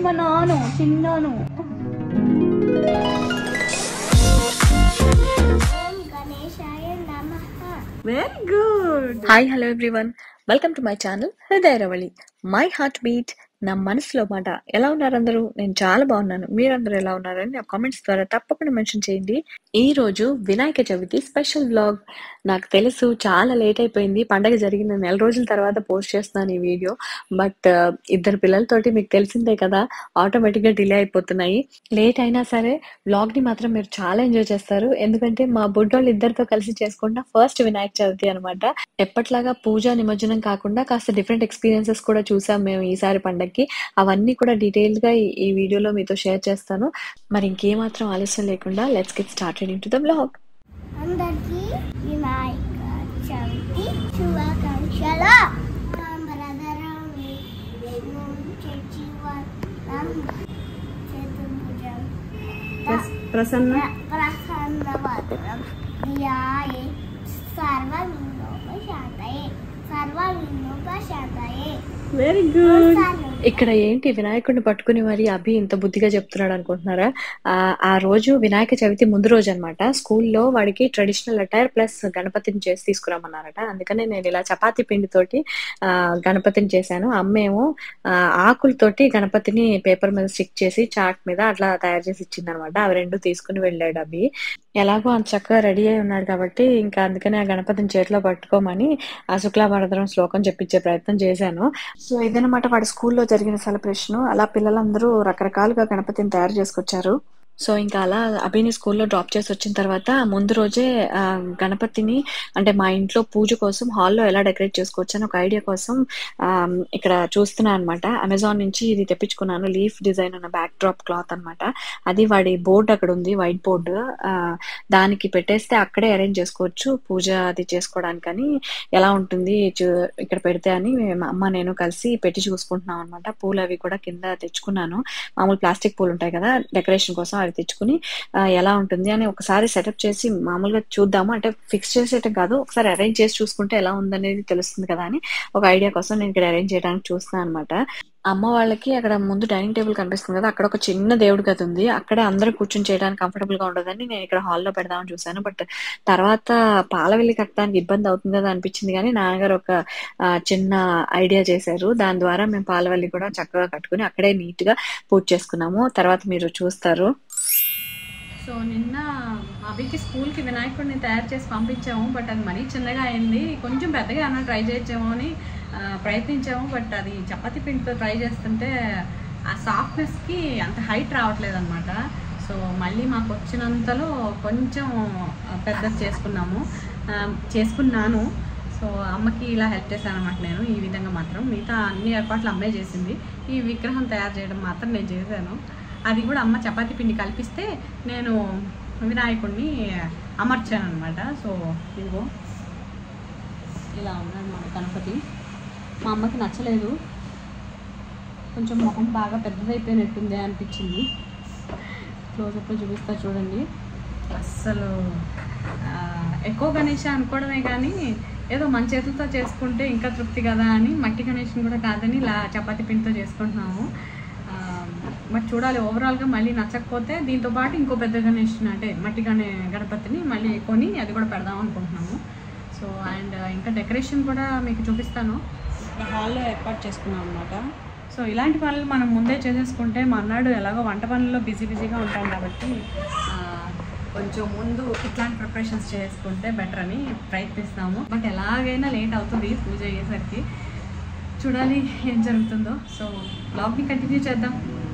మా నాను చిన్నాను ఓం గణేశాయ నమః very good hi hello everyone welcome to my channel Hrudaya Ravali my heart beat నా మనసులో మాట ఎలా ఉన్నారు అందరూ నేను చాలా బాగున్నాను మీరందరూ ఎలా ఉన్నారని నా కామెంట్స్ ద్వారా తప్పకుండా మెన్షన్ చేయండి ఈ రోజు వినాయక చవితి స్పెషల్ వ్లాగ్ నాకు తెలుసు చాలా లేట్ అయిపోయింది పండగ జరిగిన నెల రోజుల తర్వాత పోస్ట్ చేస్తున్నాను ఈ వీడియో బట్ ఇద్దరు పిల్లలతోటి మీకు తెలిసిందే కదా ఆటోమేటిక్ గా డిలే అయిపోతున్నాయి లేట్ అయినా సరే వ్లాగ్ ని మాత్రం మీరు చాలా ఎంజాయ్ చేస్తారు ఎందుకంటే మా బుడ్డోళ్ళు ఇద్దరితో కలిసి చేసుకున్న ఫస్ట్ వినాయక చవితి అనమాట ఎప్పట్లాగా పూజ నిమజ్జనం కాకుండా కాస్త డిఫరెంట్ ఎక్స్పీరియన్సెస్ కూడా చూసాం మేము ఈసారి పండగకి అవన్నీ కూడా డీటెయిల్ గా ఈ- ఈ వీడియోలో మీతో షేర్ చేస్తాను మరి ఇంకేమాత్రం ఆలస్యం లేకుండా let's get started into the vlog అందరికీ వినాయక చవితి శుభాకాంక్షలు బ్రదర్ చర్చి చతుర్భుజం ప్రసన్న ప్రసన్నవదనం ధ్యాయే సర్వవిఘ్నోపశాంతయే సర్వవిఘ్నోపశాంతయే వెరీ గుడ్ ఇక్కడ ఏంటి వినాయకుడిని పట్టుకుని మరి అభి ఇంత బుద్ధిగా చెప్తున్నాడు అనుకుంటున్నారా ఆ ఆ రోజు వినాయక చవితి ముందు రోజు అనమాట స్కూల్లో వాడికి ట్రెడిషనల్ అటైర్ ప్లస్ గణపతిని చేసి తీసుకురమ్మన్నారట అందుకనే నేను ఇలా చపాతీ పిండితోటి ఆ గణపతిని చేశాను అమ్మేమో ఆ, ఆకులతోటి గణపతిని పేపర్ మీద స్టిక్ చేసి చాట్ మీద అట్లా తయారు చేసి ఇచ్చింది అనమాట అవి రెండు తీసుకుని వెళ్ళాడు అభి ఎలాగో అంత చక్కగా రెడీ అయి ఉన్నాడు కాబట్టి ఇంకా అందుకనే ఆ గణపతిని చేతిలో పట్టుకోమని ఆ శుక్లాభరద్రం శ్లోకం చెప్పించే ప్రయత్నం చేశాను సో ఇదనమాట వాడి స్కూల్లో జరిగిన సెలబ్రేషన్ అలా పిల్లలందరూ రకరకాలుగా గణపతిని తయారు చేసుకొచ్చారు సో ఇంకా అలా అభిని స్కూల్లో డ్రాప్ చేసి వచ్చిన తర్వాత ముందు రోజే ఆ, గణపతిని అంటే మా ఇంట్లో పూజ కోసం హాల్లో ఎలా డెకరేట్ చేసుకోవచ్చు అని ఒక ఐడియా కోసం ఆ, ఇక్కడ చూస్తున్నాను అనమాట అమెజాన్ నుంచి ఇది తెప్పించుకున్నాను లీఫ్ డిజైన్ ఉన్న బ్యాక్ డ్రాప్ క్లాత్ అన్నమాట అది వాడి బోర్డు అక్కడ ఉంది వైట్ బోర్డు దానికి పెట్టేస్తే అక్కడే అరేంజ్ చేసుకోవచ్చు పూజ అది చేసుకోవడానికని ఎలా ఉంటుంది చూ- ఇక్కడ పెడితే అని మా అమ్మ నేను కలిసి పెట్టి చూసుకుంటున్నాం అనమాట పూలు అవి కూడా కింద తెచ్చుకున్నాను మామూలు ప్లాస్టిక్ పూలు ఉంటాయి కదా డెకరేషన్ కోసం అవి తెచ్చుకుని ఆ, ఎలా ఉంటుంది అని ఒకసారి సెటప్ చేసి మామూలుగా చూద్దాము అంటే ఫిక్స్ చేసేయటం కాదు ఒకసారి అరేంజ్ చేసి చూసుకుంటే ఎలా ఉందనేది తెలుస్తుంది కదా అని ఒక ఐడియా కోసం నేను ఇక్కడ అరేంజ్ చేయడానికి చూస్తున్నాను అనమాట అమ్మ వాళ్ళకి అక్కడ ముందు డైనింగ్ టేబుల్ కనిపిస్తుంది కదా అక్కడ ఒక చిన్న దేవుడి గది ఉంది అక్కడే అందరూ కూర్చొని చేయడానికి కంఫర్టబుల్ గా ఉండదని నేను ఇక్కడ హాల్లో పెడదామని చూశాను బట్ తర్వాత పాలవెల్లి కట్టడానికి ఇబ్బంది అవుతుంది కదా అనిపించింది కానీ నాన్నగారు ఒక ఆ, చిన్న ఐడియా చేశారు దాని ద్వారా మేము పాలవెల్లి కూడా చక్కగా కట్టుకుని అక్కడే నీట్ గా పూజ చేసుకున్నాము తర్వాత మీరు చూస్తారు సో నిన్న అభికి స్కూల్కి వినాయకుడిని తయారు చేసి పంపించాము బట్ అది మరీ చిన్నగా అయింది కొంచెం పెద్దగా ఏమైనా ట్రై చేయొచ్చాము అని ఆ, ప్రయత్నించాము బట్ అది చపాతీ పిండితో ట్రై చేస్తుంటే ఆ సాఫ్ట్నెస్కి అంత హైట్ రావట్లేదు అనమాట సో మళ్ళీ మాకు వచ్చినంతలో కొంచెం పెద్దది చేసుకున్నాము ఆ, చేసుకున్నాను సో అమ్మకి ఇలా హెల్ప్ చేశాను అనమాట నేను ఈ విధంగా మాత్రం మిగతా అన్ని ఏర్పాట్లు అమ్మే చేసింది ఈ విగ్రహం తయారు చేయడం మాత్రం నేను చేశాను అది కూడా అమ్మ చపాతీ పిండి కల్పిస్తే నేను వినాయకుడిని అమర్చాను అనమాట సో ఇదిగో ఇలా ఉన్నాడు మన గణపతి మా అమ్మకి నచ్చలేదు కొంచెం ముఖం బాగా పెద్దదైపోయినట్టుంది అనిపించింది క్లోజప్లో చూపిస్తా చూడండి అస్సలు ఆ, ఎక్కువ గణేష అనుకోవడమే కానీ ఏదో మన చేతులతో చేసుకుంటే ఇంకా తృప్తి కదా అని మట్టి గణేష్ని కూడా కాదని ఇలా చపాతీ పిండితో చేసుకుంటున్నాము బట్ చూడాలి ఓవరాల్గా మళ్ళీ నచ్చకపోతే దీంతో పాటు ఇంకో పెద్ద గణేష్ అంటే మట్టి గణే గణపతిని మళ్ళీ కొని అది కూడా పెడదాం అనుకుంటున్నాము సో అండ్ ఇంకా డెకరేషన్ కూడా మీకు చూపిస్తాను హాల్లో ఏర్పాటు చేసుకున్నాం అనమాట సో ఇలాంటి పనులు మనం ముందే చేసేసుకుంటే మర్నాడు ఎలాగో వంట పనుల్లో బిజీ బిజీగా ఉంటాం కాబట్టి ఆ, కొంచెం ముందు ఇట్లాంటి ప్రిపరేషన్స్ చేసుకుంటే బెటర్ అని ప్రయత్నిస్తాము బట్ ఎలాగైనా లేట్ అవుతుంది పూజ అయ్యేసరికి చూడాలి ఏం జరుగుతుందో సో బ్లాగ్ని కంటిన్యూ చేద్దాం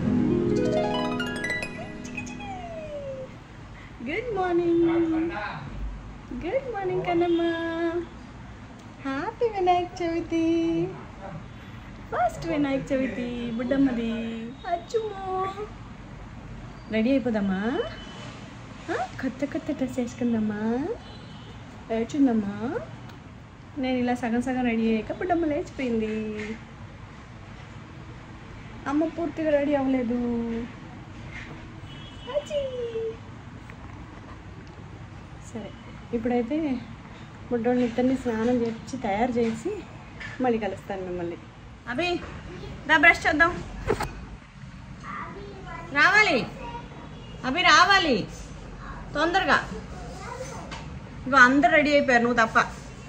good morning good morning Kannamma happy Vinayaka Chavithi first Vinayaka Chavithi బుడ్డమ్మది అచ్చుమో రెడీ అయిపోదామా ఆ, కొత్త కొత్త డ్రెస్ వేసుకుందామా ఏడ్చుందమ్మా నేను ఇలా సగం సగం రెడీ అయ్యాక బుడ్డమ్మ లేచిపోయింది అమ్మ పూర్తిగా రెడీ అవ్వలేదు అచ్చీ. సరే ఇప్పుడైతే బుడ్డోడిని ఇద్దరిని స్నానం చేసి తయారు చేసి మళ్ళీ కలుస్తాను మిమ్మల్ని అభి దా బ్రష్ చేద్దాం రావాలి అవి రావాలి తొందరగా ఇగో అందరు రెడీ అయిపోయారు నువ్వు తప్ప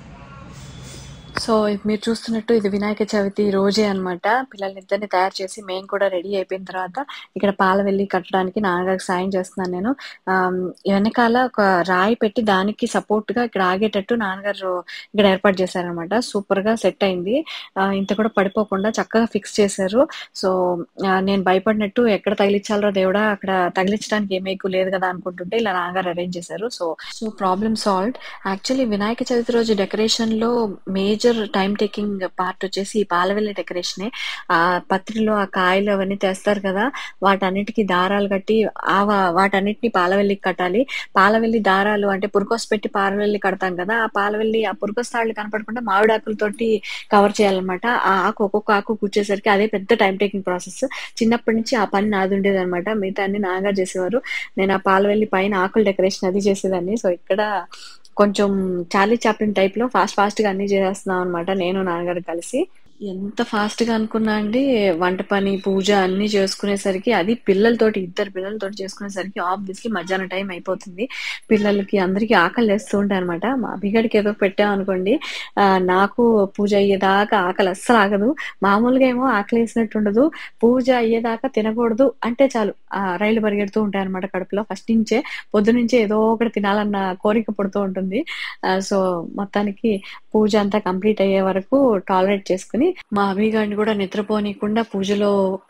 సో మీరు చూస్తున్నట్టు ఇది వినాయక చవితి రోజే అన్నమాట పిల్లలిద్దరిని తయారు చేసి మేము కూడా రెడీ అయిపోయిన తర్వాత ఇక్కడ పాల వెళ్ళి కట్టడానికి నాన్నగారికి సాయం చేస్తున్నాను నేను ఆమ్, వెనకాల ఒక రాయి పెట్టి దానికి సపోర్ట్ గా ఇక్కడ ఆగేటట్టు నాన్నగారు ఇక్కడ ఏర్పాటు చేశారనమాట సూపర్ గా సెట్ అయింది ఆ, ఇంత కూడా పడిపోకుండా చక్కగా ఫిక్స్ చేశారు సో ఆ, నేను భయపడినట్టు ఎక్కడ తగిలించాలరో దేవుడా అక్కడ తగిలించడానికి ఏమీ ఎక్కువ లేదు కదా అనుకుంటుంటే ఇలా నాన్నగారు అరేంజ్ చేశారు so so problem solve actually Vinayaka Chavithi రోజు డెకరేషన్ లో మేజర్ టైం టేకింగ్ పార్ట్ వచ్చేసి ఈ పాలవెల్లి డెకరేషనే ఆ పత్రిలో ఆ కాయలు అవన్నీ తెస్తారు కదా వాటన్నిటికీ దారాలు కట్టి ఆ వా- వాటన్నిటిని పాలవెల్లికి కట్టాలి పాలవెల్లి దారాలు అంటే పురుకోస్ పెట్టి పాలవెల్లి కడతాం కదా ఆ పాలవెల్లి ఆ పురుకోస్ తాళ్ళు కనపడకుండా మామిడాకులతోటి కవర్ చేయాలన్నమాట ఆ ఆకు ఒక్కొక్క ఆకు కూర్చేసరికి అదే పెద్ద టైం టేకింగ్ ప్రాసెస్ చిన్నప్పటి నుంచి ఆ పని నాది ఉండేది అనమాట మిగతా అన్ని నాన్నగారు చేసేవారు నేను ఆ పాలవెల్లి పైన ఆకుల డెకరేషన్ అది చేసేదాన్ని సో ఇక్కడ కొంచెం చార్లీ చాప్లిన్ టైప్ లో ఫాస్ట్ ఫాస్ట్ గా అన్ని చేసేస్తున్నాం అనమాట నేను నాన్నగారు కలిసి ఎంత ఫాస్ట్ గా అనుకున్నా అండి వంట పని పూజ అన్ని చేసుకునేసరికి అది పిల్లలతోటి ఇద్దరు పిల్లలతోటి చేసుకునేసరికి ఆబ్వియస్లీ మధ్యాహ్నం టైం అయిపోతుంది పిల్లలకి అందరికి ఆకలి వేస్తూ ఉంటాయి అనమాట మా అభిగడికి ఏదో పెట్టాం అనుకోండి ఆ, నాకు పూజ అయ్యేదాకా ఆకలి అస్సలు ఆగదు మామూలుగా ఏమో ఆకలి వేసినట్టు ఉండదు పూజ అయ్యేదాకా తినకూడదు అంటే చాలు ఆ రైలు పరిగెడుతూ ఉంటాయి అనమాట కడుపులో ఫస్ట్ నుంచే పొద్దు నుంచే ఏదో ఒకటి తినాలన్న కోరిక పుడుతూ ఉంటుంది ఆ, సో మొత్తానికి పూజ అంతా కంప్లీట్ అయ్యే వరకు టాలరేట్ చేసుకుని మా అభిగాడిని కూడా నిద్రపోనీయకుండా పూజలో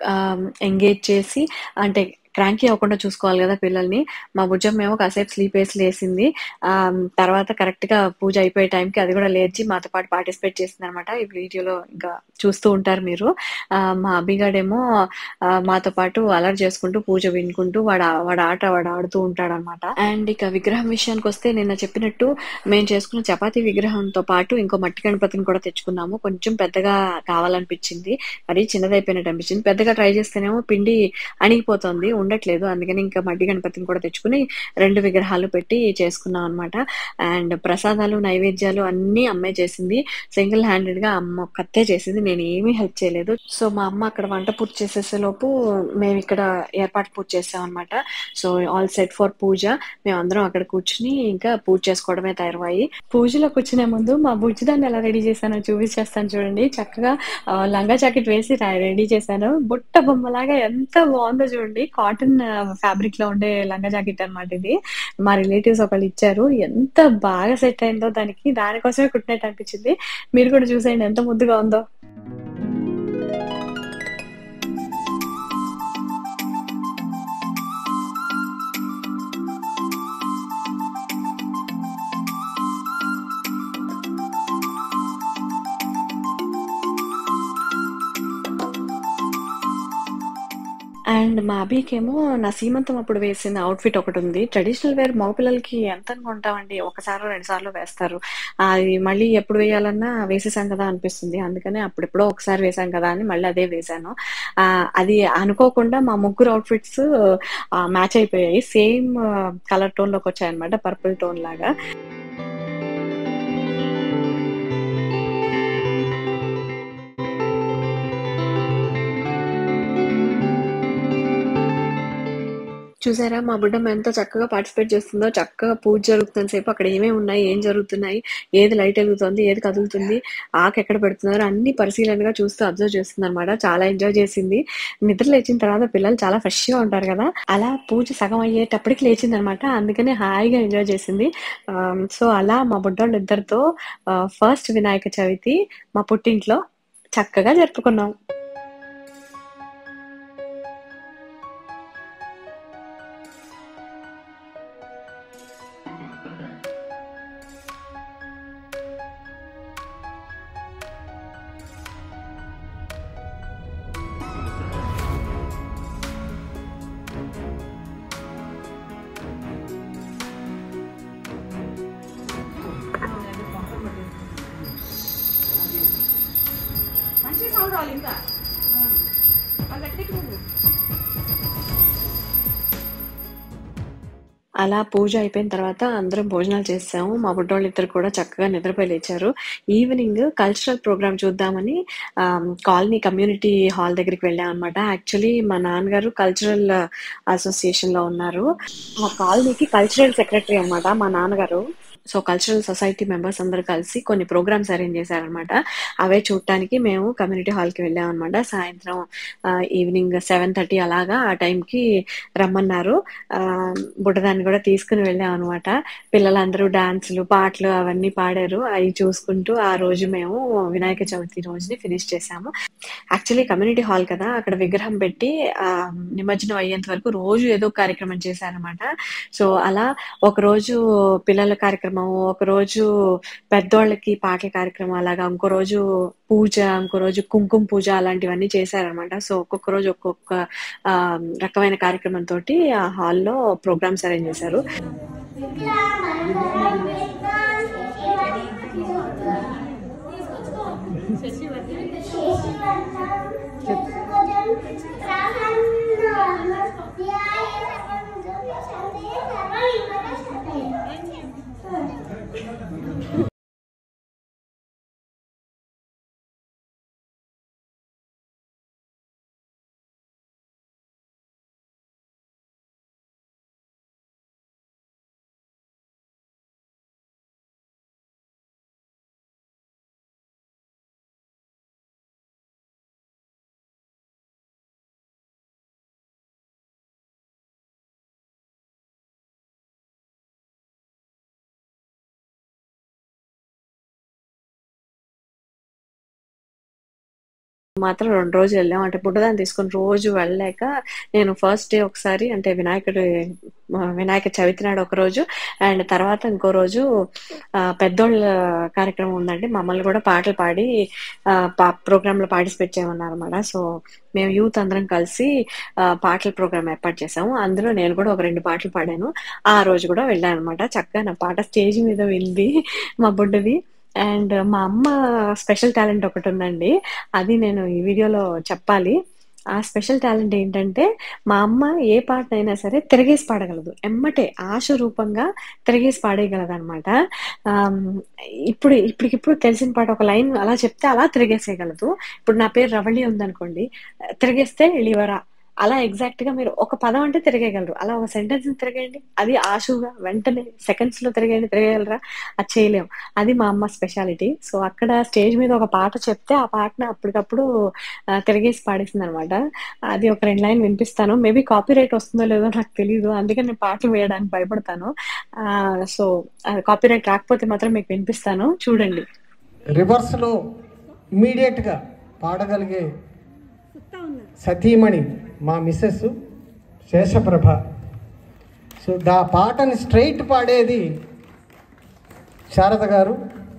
ఎంగేజ్ చేసి అంటే క్రాంకీ అవ్వకుండా చూసుకోవాలి కదా పిల్లల్ని మా భుజం ఏమో కాసేపు స్లీప్ వేసి లేసింది ఆ తర్వాత కరెక్ట్ గా పూజ అయిపోయే టైంకి అది కూడా లేచి మాతో పాటు పార్టిసిపేట్ చేసింది అనమాట ఈ వీడియోలో ఇంకా చూస్తూ ఉంటారు మీరు ఆ, మా అభిగాడేమో ఆ, మాతో పాటు అలర్ట్ చేసుకుంటూ పూజ వినుకుంటూ వాడు ఆ- వాడు ఆట వాడు ఆడుతూ ఉంటాడు అనమాట అండ్ ఇక విగ్రహం విషయానికి వస్తే నిన్న చెప్పినట్టు మేము చేసుకున్న చపాతీ విగ్రహంతో పాటు ఇంకో మట్టి గణపతిని కూడా తెచ్చుకున్నాము కొంచెం పెద్దగా కావాలనిపించింది అది చిన్నదైపోయినట్టు అనిపించింది పెద్దగా ట్రై చేస్తేనేమో పిండి అణిగిపోతుంది ఉండట్లేదు అందుకని ఇంకా మట్టి గణపతిని కూడా తెచ్చుకుని రెండు విగ్రహాలు పెట్టి చేసుకున్నాం అనమాట అండ్ ప్రసాదాలు నైవేద్యాలు అన్ని అమ్మే చేసింది సింగిల్ హ్యాండెడ్ గా అమ్మ ఒక్కతే చేసింది నేను ఏమీ హెల్ప్ చేయలేదు సో మా అమ్మ అక్కడ వంట పూర్తి చేసేసే లోపు మేము ఇక్కడ ఏర్పాటు పూజ చేసాం అనమాట so all set for puja మేము అందరం అక్కడ కూర్చుని ఇంకా పూజ చేసుకోవడమే తయారయ్యి పూజలో కూర్చునే ముందు మా బుజ్జిదాన్ని ఎలా రెడీ చేశానో చూపించేస్తాను చూడండి చక్కగా ఆ, లంగా జాకెట్ వేసి రెడీ చేశాను బుట్ట బొమ్మలాగా ఎంత బాగుందో చూడండి కాటన్ ఫ్యాబ్రిక్ లో ఉండే లంగా జాకెట్ అన్నమాట ఇది మా రిలేటివ్స్ ఒకళ్ళు ఇచ్చారు ఎంత బాగా సెట్ అయిందో దానికి దానికోసమే కుట్టినట్టు అనిపించింది మీరు కూడా చూసేయండి ఎంత ముద్దుగా ఉందో అండ్ మా అభికేమో నా సీమంతం అప్పుడు వేసిన అవుట్ఫిట్ ఒకటి ఉంది ట్రెడిషనల్ వేర్ మగపిల్లలకి ఎంత అనుకుంటామండి ఒకసారి రెండు సార్లు వేస్తారు అది మళ్ళీ ఎప్పుడు వేయాలన్నా వేసేసాం కదా అనిపిస్తుంది అందుకని అప్పుడెప్పుడో ఒకసారి వేసాం కదా అని మళ్ళీ అదే వేసాను ఆ, అది అనుకోకుండా మా ముగ్గురు అవుట్ఫిట్స్ మ్యాచ్ అయిపోయాయి సేమ్ కలర్ టోన్ లోకి వచ్చాయన్నమాట పర్పుల్ టోన్ లాగా చూసారా మా బుడ్డమ్మ ఎంత చక్కగా పార్టిసిపేట్ చేస్తుందో చక్కగా పూజ జరుగుతున్న సేపు అక్కడ ఏమేమి ఉన్నాయి ఏం జరుగుతున్నాయి ఏది లైట్ వెలుగుతుంది ఏది కదులుతుంది ఆకు ఎక్కడ పెడుతున్నారు అన్ని పరిశీలనగా చూస్తూ అబ్జర్వ్ చేస్తుంది అనమాట చాలా ఎంజాయ్ చేసింది నిద్ర లేచిన తర్వాత పిల్లలు చాలా ఫ్రెష్ గా ఉంటారు కదా అలా పూజ సగం అయ్యేటప్పటికి లేచింది అనమాట అందుకనే హాయిగా ఎంజాయ్ చేసింది సో అలా మా బుడ్డోళ్ళు ఇద్దరితో ఫస్ట్ వినాయక చవితి మా పుట్టింట్లో చక్కగా జరుపుకున్నాం మంచి సౌండ్ రావాలి ఇంకా బాగా గట్టిగా చెప్పు. అలా పూజ అయిపోయిన తర్వాత అందరం భోజనాలు చేసాము మా బుడ్డోళ్ళు ఇద్దరు కూడా చక్కగా నిద్రపోయి లేచారు ఈవినింగ్ కల్చరల్ ప్రోగ్రామ్ చూద్దామని కాలనీ కమ్యూనిటీ హాల్ దగ్గరికి వెళ్ళాం అనమాట యాక్చువల్లీ మా నాన్నగారు కల్చరల్ అసోసియేషన్ లో ఉన్నారు ఆ కాలనీకి కల్చరల్ సెక్రటరీ అన్నమాట మా నాన్నగారు సో కల్చరల్ సొసైటీ మెంబర్స్ అందరూ కలిసి కొన్ని ప్రోగ్రామ్స్ అరేంజ్ చేశారనమాట అవే చూడటానికి మేము కమ్యూనిటీ హాల్కి వెళ్ళాం అనమాట సాయంత్రం ఈవినింగ్ సెవెన్ థర్టీ అలాగా ఆ టైంకి రమ్మన్నారు ఆ, బుడ్డదాన్ని కూడా తీసుకుని వెళ్ళాం అనమాట పిల్లలందరూ డాన్సులు పాటలు అవన్నీ పాడారు అవి చూసుకుంటూ ఆ రోజు మేము వినాయక చవితి రోజుని ఫినిష్ చేసాము యాక్చువల్లీ కమ్యూనిటీ హాల్ కదా అక్కడ విగ్రహం పెట్టి ఆ నిమజ్జనం అయ్యేంత వరకు రోజు ఏదో ఒక కార్యక్రమం చేశారనమాట సో అలా ఒక రోజు పిల్లల కార్యక్రమం ఒక రోజు పెద్దోళ్ళకి పాటల కార్యక్రమం అలాగా ఇంకో రోజు పూజ ఇంకో రోజు కుంకుమ పూజ అలాంటివన్నీ చేశారనమాట సో ఒక్కొక్క రోజు ఒక్కొక్క ఆ, రకమైన కార్యక్రమం తోటి ఆ హాల్లో ప్రోగ్రామ్స్ అరేంజ్ చేశారు మాత్రం రెండు రోజులు వెళ్ళాం అంటే బుడ్డదాన్ని తీసుకొని రోజు వెళ్ళలేక నేను ఫస్ట్ డే ఒకసారి అంటే వినాయకుడి వినాయక చవితి నాడు ఒక రోజు అండ్ తర్వాత ఇంకో రోజు ఆ, పెద్దోళ్ళ కార్యక్రమం ఉందండి మమ్మల్ని కూడా పాటలు పాడి ప్రోగ్రామ్ లో పార్టిసిపేట్ చేయమన్నారు అనమాట సో మేము యూత్ అందరం కలిసి ఆ, పాటల ప్రోగ్రామ్ ఏర్పాటు చేసాము అందులో నేను కూడా ఒక రెండు పాటలు పాడాను ఆ రోజు కూడా వెళ్ళాను అనమాట చక్కగా నా పాట స్టేజ్ మీద వింది మా బుడ్డది అండ్ మా అమ్మ స్పెషల్ టాలెంట్ ఒకటి ఉందండి అది నేను ఈ వీడియోలో చెప్పాలి ఆ స్పెషల్ టాలెంట్ ఏంటంటే మా అమ్మ ఏ పాట అయినా సరే తిరగేసి పాడగలదు ఎమ్మటే ఆశ రూపంగా తిరగేసి పాడేయగలదు అనమాట ఇప్పుడు ఇప్పటికిప్పుడు తెలిసిన పాట ఒక లైన్ అలా చెప్తే అలా తిరగేసేయగలదు ఇప్పుడు నా పేరు రవళి ఉందనుకోండి తిరగేస్తే ఎలివరా అలా ఎగ్జాక్ట్ గా మీరు ఒక పదం అంటే తిరగేయగలరు అలా ఒక సెంటెన్స్ తిరగండి అది ఆశువుగా వెంటనే సెకండ్స్ లో తిరగండి తిరగగలరా అది చేయలేం అది మా అమ్మ స్పెషాలిటీ సో అక్కడ స్టేజ్ మీద ఒక పాట చెప్తే ఆ పాటను అప్పటికప్పుడు ఆ, తిరగేసి పాడేసింది అనమాట అది ఒక రెండు లైన్ వినిపిస్తాను మేబీ కాపీ రైట్ వస్తుందో లేదో నాకు తెలియదు అందుకని నేను పాటలు వేయడానికి భయపడతాను సో కాపీ రైట్ రాకపోతే మాత్రం మీకు వినిపిస్తాను చూడండి రివర్స్లో ఇమీడియట్గా పాడగలిగే సతీమణి మా మిస్సెస్ శేషప్రభ సో దా పాటని స్ట్రైట్ పాడేది శారద గారు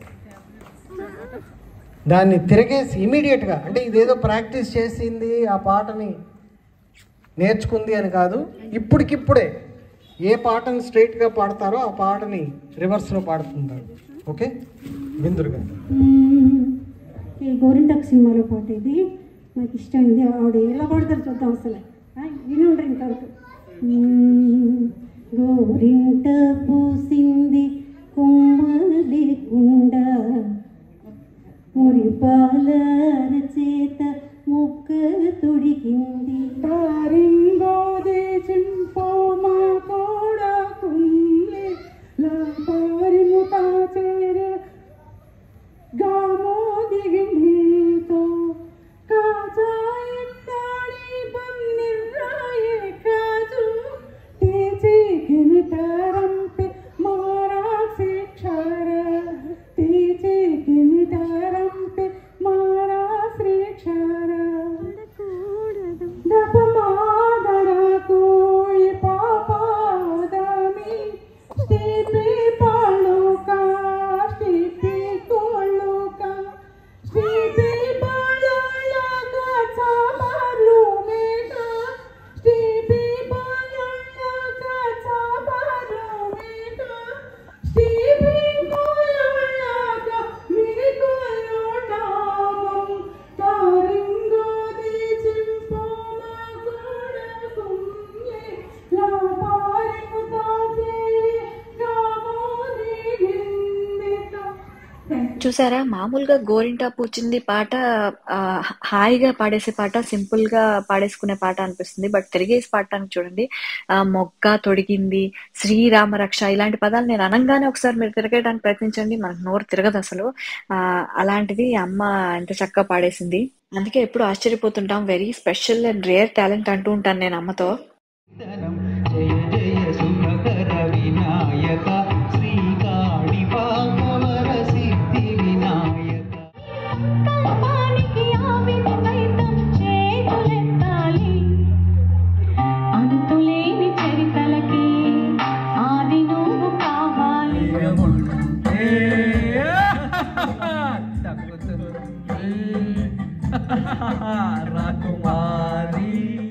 దాన్ని తిరగేసి ఇమీడియట్గా అంటే ఇదేదో ప్రాక్టీస్ చేసింది ఆ పాటని నేర్చుకుంది అని కాదు ఇప్పటికిప్పుడే ఏ పాటని స్ట్రైట్గా పాడతారో ఆ పాటని రివర్స్లో పాడుతుంటారు ఓకే బిందురు గారు ఈ గోరింటాకు సినిమాలో పాట ఇది నాకు ఇష్టమైంది ఆవిడ ఎలా పాడతారు చూద్దాం అసలు ఆ, విని ఉండరు ఇంతవరకు మ్మ్. గోరింట పూసింది కొమ్మలేకుండా మురిపాల చేత ముక్క తొడిగింది పారింగోదే చింపోమా కోడా కుంగే లా పారిముతా చేరే గామోదిగినీతో కాచాయిట్టాడి బన్నిర్రాయే కాజు తేజే గినిటారంపే మారా శిక్షార తేజే గినిటారంపే మారా శిక్షార దపమాద చూసారా మామూలుగా గోరింటా పూచింది పాట ఆ, హాయిగా పాడేసే పాట సింపుల్ గా పాడేసుకునే పాట అనిపిస్తుంది బట్ తిరిగేసి పాడటానికి చూడండి ఆ, మొగ్గ తొడిగింది శ్రీరామ రక్ష ఇలాంటి పదాలు నేను అనంగానే ఒకసారి మీరు తిరగడానికి ప్రయత్నించండి మనకు నోరు తిరగదు అసలు ఆ, అలాంటిది అమ్మ ఎంత చక్కగా పాడేసింది అందుకే ఎప్పుడు ఆశ్చర్యపోతుంటాం very special and rare talent అంటూ ఉంటాను నేను అమ్మతో జయ జయ శుభకర వినాయక శ్రీకాళి పాపవర సిద్ధి వినాయక కల్పానికి ఆమెను సైతం చేతులెత్తాలి అంతులేని చరితలకి ఆది నువ్వు కావాలి రాకుమారి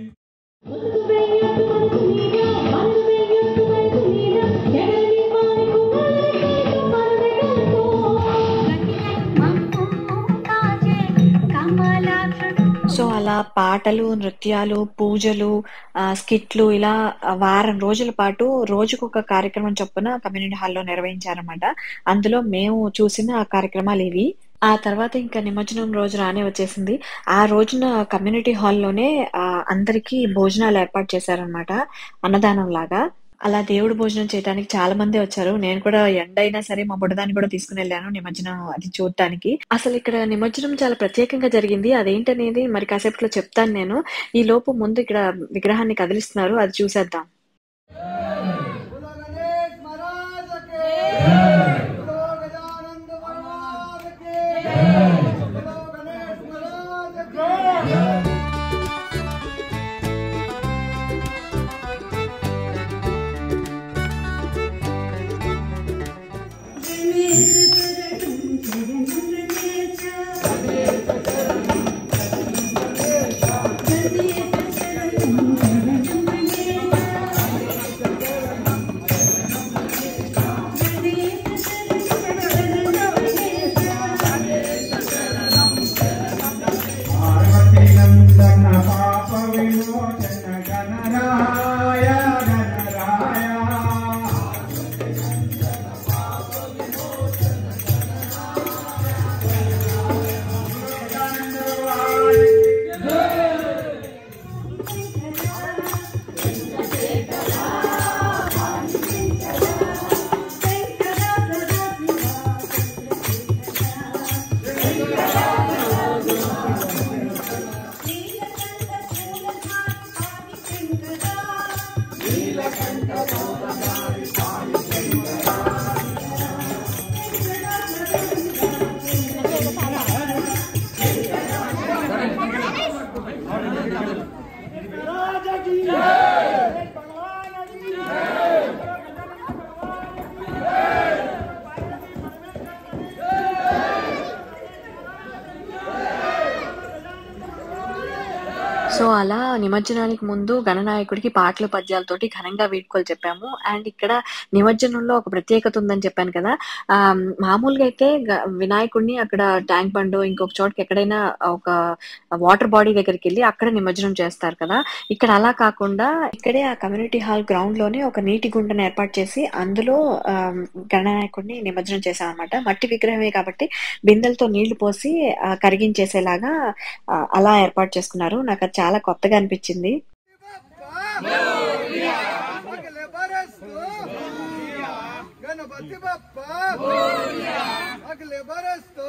సో అలా పాటలు నృత్యాలు పూజలు ఆ, స్కిట్లు ఇలా వారం రోజుల పాటు రోజుకు ఒక కార్యక్రమం చొప్పున కమ్యూనిటీ హాల్లో నిర్వహించారన్నమాట అందులో మేము చూసిన ఆ కార్యక్రమాలు ఇవి ఆ తర్వాత ఇంకా నిమజ్జనం రోజు రానే వచ్చేసింది ఆ రోజున కమ్యూనిటీ హాల్లోనే ఆ, అందరికీ భోజనాలు ఏర్పాటు చేశారనమాట అన్నదానం లాగా అలా దేవుడు భోజనం చేయడానికి చాలా మంది వచ్చారు నేను కూడా ఎండ అయినా సరే మా బుడదాన్ని కూడా తీసుకుని వెళ్ళాను నిమజ్జనం అది చూడటానికి అసలు ఇక్కడ నిమజ్జనం చాలా ప్రత్యేకంగా జరిగింది అదేంటనేది మరి కాసేపట్లో చెప్తాను నేను ఈ లోపు ముందు ఇక్కడ విగ్రహాన్ని కదిలిస్తున్నారు అది చూసేద్దాం పార్వతీనందన పాప విమోచన గణరాయ గణరాయ సో అలా నిమజ్జనానికి ముందు గణనాయకుడికి పాటలు పద్యాలతోటి ఘనంగా వీడ్కోలు చెప్పాము అండ్ ఇక్కడ నిమజ్జనంలో ఒక ప్రత్యేకత ఉందని చెప్పాను కదా ఆ, మామూలుగా అయితే గ- వినాయకుడిని అక్కడ ట్యాంక్ బండ్ ఇంకొక చోటకి ఎక్కడైనా ఒక వాటర్ బాడీ దగ్గరికి వెళ్ళి అక్కడ నిమజ్జనం చేస్తారు కదా ఇక్కడ అలా కాకుండా ఇక్కడే ఆ కమ్యూనిటీ హాల్ గ్రౌండ్ లోనే ఒక నీటి గుంటను ఏర్పాటు చేసి అందులో ఆ, గణనాయకుడిని నిమజ్జనం చేశాం అనమాట మట్టి విగ్రహమే కాబట్టి బిందెలతో నీళ్లు పోసి ఆ, కరిగించేసేలాగా ఆ, అలా ఏర్పాటు చేసుకున్నారు నాకు అది చాలా కొత్తగా అనిపించింది గణపతి బప్ప అగలే బరస్తు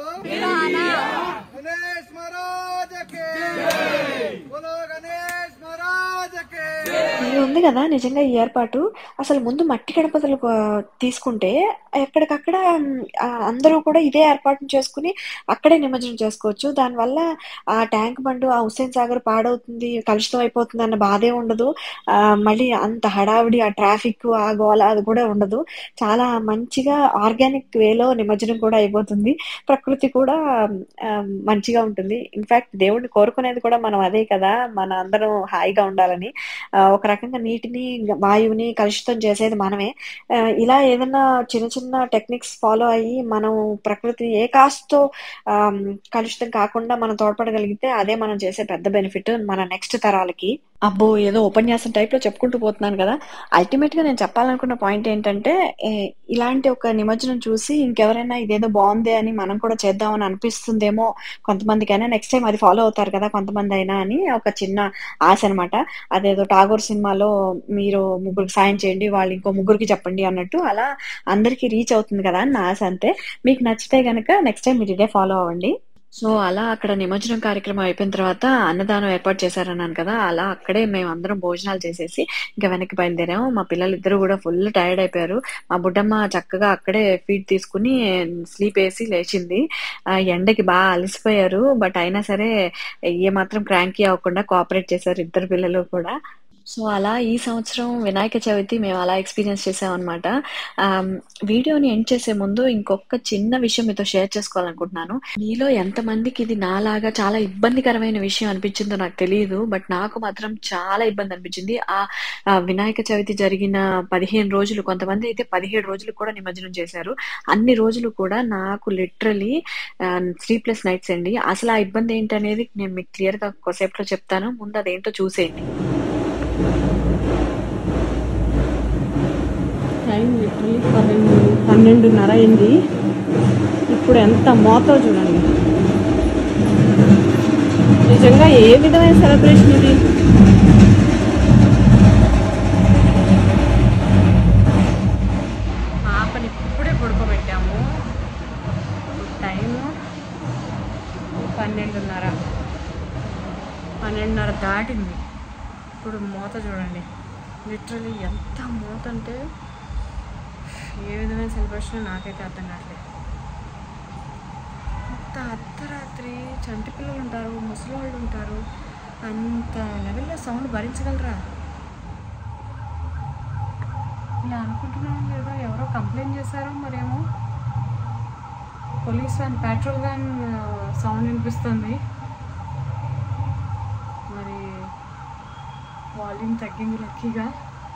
గణేష్ మహారాజకే బోలో గణేష్ మహారాజకే ఇది ఉంది కదా నిజంగా ఈ ఏర్పాటు అసలు ముందు మట్టి గణపతులు ఆ, తీసుకుంటే ఎక్కడికక్కడ మ్, ఆ, అందరూ కూడా ఇదే ఏర్పాటు చేసుకుని అక్కడే నిమజ్జనం చేసుకోవచ్చు దానివల్ల ఆ ట్యాంక్ బండ్ ఆ హుస్సేన్ సాగర్ పాడవుతుంది కలుషితం అయిపోతుంది అన్న బాధే ఉండదు ఆ, మళ్ళీ అంత హడావిడి ఆ ట్రాఫిక్ ఆ గోల అది కూడా ఉండదు చాలా మంచిగా ఆర్గానిక్ వేలో నిమజ్జనం కూడా అయిపోతుంది ప్రకృతి కూడా ఆ, మంచిగా ఉంటుంది ఇన్ఫాక్ట్ దేవుడిని కోరుకునేది కూడా మనం అదే కదా మన అందరం హాయిగా ఉండాలని ఆ, ఒక రకంగా నీటిని వాయువుని కలుషితం చేసేది మనమే ఆ, ఇలా ఏదైనా చిన్న చిన్న టెక్నిక్స్ ఫాలో అయ్యి మనం ప్రకృతి ఏ కాస్తో కలుషితం కాకుండా మనం తోడ్పడగలిగితే అదే మనం చేసే పెద్ద బెనిఫిట్ మన నెక్స్ట్ తరాలకి అబ్బో ఏదో ఉపన్యాసం టైప్లో చెప్పుకుంటూ పోతున్నాను కదా అల్టిమేట్గా నేను చెప్పాలనుకున్న పాయింట్ ఏంటంటే ఏ, ఇలాంటి ఒక నిమజ్జనం చూసి ఇంకెవరైనా ఇదేదో బాగుంది అని మనం కూడా చేద్దామని అనిపిస్తుందేమో కొంతమందికైనా నెక్స్ట్ టైం అది ఫాలో అవుతారు కదా కొంతమంది అయినా అని ఒక చిన్న ఆశ అనమాట అదేదో టాగోర్ సినిమాలో మీరు ముగ్గురికి సాయం చేయండి వాళ్ళు ఇంకో ముగ్గురికి చెప్పండి అన్నట్టు అలా అందరికీ రీచ్ అవుతుంది కదా అని నా ఆశ అంతే మీకు నచ్చితే గనక నెక్స్ట్ టైం మీరు ఇదే ఫాలో అవ్వండి సో అలా అక్కడ నిమజ్జనం కార్యక్రమం అయిపోయిన తర్వాత అన్నదానం ఏర్పాటు చేశారన్నాను కదా అలా అక్కడే మేము అందరం భోజనాలు చేసేసి ఇంకా వెనక్కి బయలుదేరాము మా పిల్లలు ఇద్దరు కూడా ఫుల్ టైర్డ్ అయిపోయారు మా బుడ్డమ్మ చక్కగా అక్కడే ఫీడ్ తీసుకుని స్లీప్ వేసి లేచింది ఆ ఎండకి బాగా అలసిపోయారు బట్ అయినా సరే ఏ మాత్రం క్రాంకీ అవ్వకుండా కోఆపరేట్ చేశారు ఇద్దరు పిల్లలు కూడా సో అలా ఈ సంవత్సరం వినాయక చవితి మేము అలా ఎక్స్పీరియన్స్ చేసామన్నమాట ఆమ్, వీడియోని ఎండ్ చేసే ముందు ఇంకొక చిన్న విషయం మీతో షేర్ చేసుకోవాలనుకుంటున్నాను మీలో ఎంతమందికి ఇది నాలాగా చాలా ఇబ్బందికరమైన విషయం అనిపించిందో నాకు తెలియదు బట్ నాకు మాత్రం చాలా ఇబ్బంది అనిపించింది ఆ ఆ వినాయక చవితి జరిగిన పదిహేను రోజులు కొంతమంది అయితే పదిహేడు రోజులు కూడా నిమజ్జనం చేశారు అన్ని రోజులు కూడా నాకు లిటరలీ స్లీప్లెస్ నైట్స్ అండి అసలు ఆ ఇబ్బంది ఏంటనేది నేను మీకు క్లియర్ గా కొద్దిసేపులో చెప్తాను ముందు అదేంటో చూసేయండి టైం లిటరలీ పన్నెండు పన్నెండున్నర అయింది ఇప్పుడు ఎంత మోతో చూడండి నిజంగా ఏ విధమైన సెలబ్రేషన్ ఇది పాపని ఇప్పుడే పడుకోబెట్టాము టైము పన్నెండున్నర పన్నెండున్నర దాటింది ఇప్పుడు మూత చూడండి లిటరలీ ఎంత మూత అంటే ఏ విధమైన సెలబ్రేషన్ నాకైతే అర్థం కావట్లేదు అంత అర్ధరాత్రి చంటి పిల్లలు ఉంటారు ముసలి వాళ్ళు ఉంటారు అంత లెవెల్లో సౌండ్ భరించగలరా ఇలా అనుకుంటున్నాను లేదా ఎవరో కంప్లైంట్ చేశారో మరేమో police van patrol van sound వినిపిస్తుంది మరి వాల్యూమ్ తగ్గింది లక్కీగా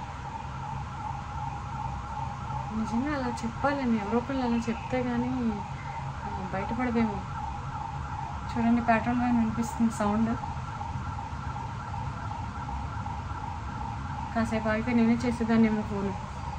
నిజంగా అలా చెప్పాలండి ఎవరో ఒకళ్ళు అలా చెప్తే కానీ ఆ, బయటపడదేమో చూడండి పెట్రోల్ వ్యాన్ వినిపిస్తుంది సౌండ్ కాసేపు ఆగితే నేనే చేసేదాన్నేమో ఫోన్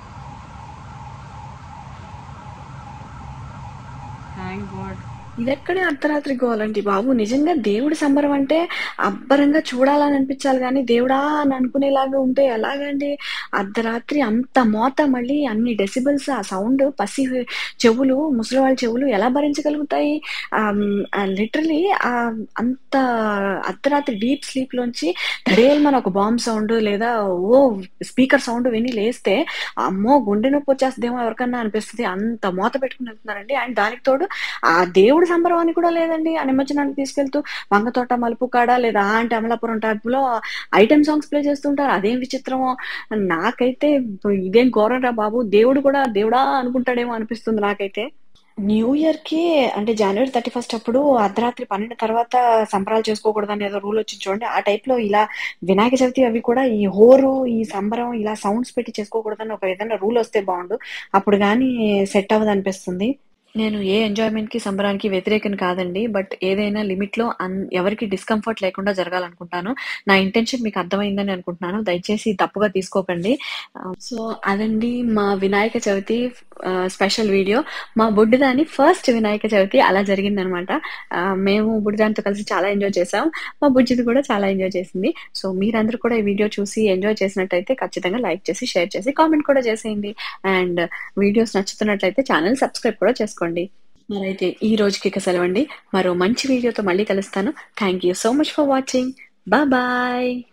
థ్యాంక్ గాడ్ ఇదెక్కడే అర్ధరాత్రి గోలండి బాబు నిజంగా దేవుడి సంబరం అంటే అబ్బరంగా చూడాలని అనిపించాలి కానీ దేవుడా అని అనుకునేలాగా ఉంటే ఎలాగండి అర్ధరాత్రి అంత మోత మళ్ళీ అన్ని డెసిబల్స్ ఆ సౌండ్ పసి చెవులు ముసలివాళ్ళ చెవులు ఎలా భరించగలుగుతాయి లిటరలీ అంత అర్ధరాత్రి డీప్ స్లీప్ లోంచి ధడేల్ మన ఒక బాంబ్ సౌండ్ లేదా ఓ స్పీకర్ సౌండ్ విని లేస్తే అమ్మో గుండె నొప్పి వచ్చేస్తుందేమో ఎవరికన్నా అనిపిస్తుంది అంత మోత పెట్టుకుని వెళ్తున్నారండి అండ్ దానికి తోడు ఆ దేవుడి సంబరం అని కూడా లేదండి ఆ నిమజ్జనానికి తీసుకెళ్తూ వంగతోట మలుపు కాడ లేదా అంటే అమలాపురం టైప్ లో ఐటెం సాంగ్స్ ప్లే చేస్తుంటారు అదేం విచిత్రమో నాకైతే ఇదేం ఘోరరా బాబు దేవుడు కూడా దేవుడా అనుకుంటాడేమో అనిపిస్తుంది నాకైతే న్యూ ఇయర్ కి అంటే జనవరి థర్టీ ఫస్ట్ అప్పుడు అర్ధరాత్రి పన్నెండు తర్వాత సంబరాలు చేసుకోకూడదు అని ఏదో రూల్ వచ్చింది చూడండి ఆ టైప్ లో ఇలా వినాయక చవితి అవి కూడా ఈ హోరు ఈ సంబరం ఇలా సౌండ్స్ పెట్టి చేసుకోకూడదని ఒక ఏదైనా రూల్ వస్తే బాగుండు అప్పుడు కానీ సెట్ అవ్వదు అనిపిస్తుంది నేను ఏ ఎంజాయ్మెంట్ కి సంబరానికి వ్యతిరేకం కాదండి బట్ ఏదైనా లిమిట్ లో అన్- ఎవరికి డిస్కంఫర్ట్ లేకుండా జరగాలనుకుంటాను నా ఇంటెన్షన్ మీకు అర్థమైందని అనుకుంటున్నాను దయచేసి తప్పుగా తీసుకోకండి సో అదండి మా వినాయక చవితి స్పెషల్ వీడియో మా బుడ్డిదాని ఫస్ట్ వినాయక చవితి అలా జరిగిందనమాట మేము బుడ్డిదానితో కలిసి చాలా ఎంజాయ్ చేసాం మా బుజ్జిది కూడా చాలా ఎంజాయ్ చేసింది సో మీరందరూ కూడా ఈ వీడియో చూసి ఎంజాయ్ చేసినట్టయితే ఖచ్చితంగా లైక్ చేసి షేర్ చేసి కామెంట్ కూడా చేసేయండి అండ్ వీడియోస్ నచ్చుతున్నట్లయితే ఛానల్ సబ్స్క్రైబ్ కూడా చేసుకోండి మరైతే ఈ రోజుకి ఇక సెలవండి మరో మంచి వీడియోతో మళ్ళీ కలుస్తాను thank you so much for watching bye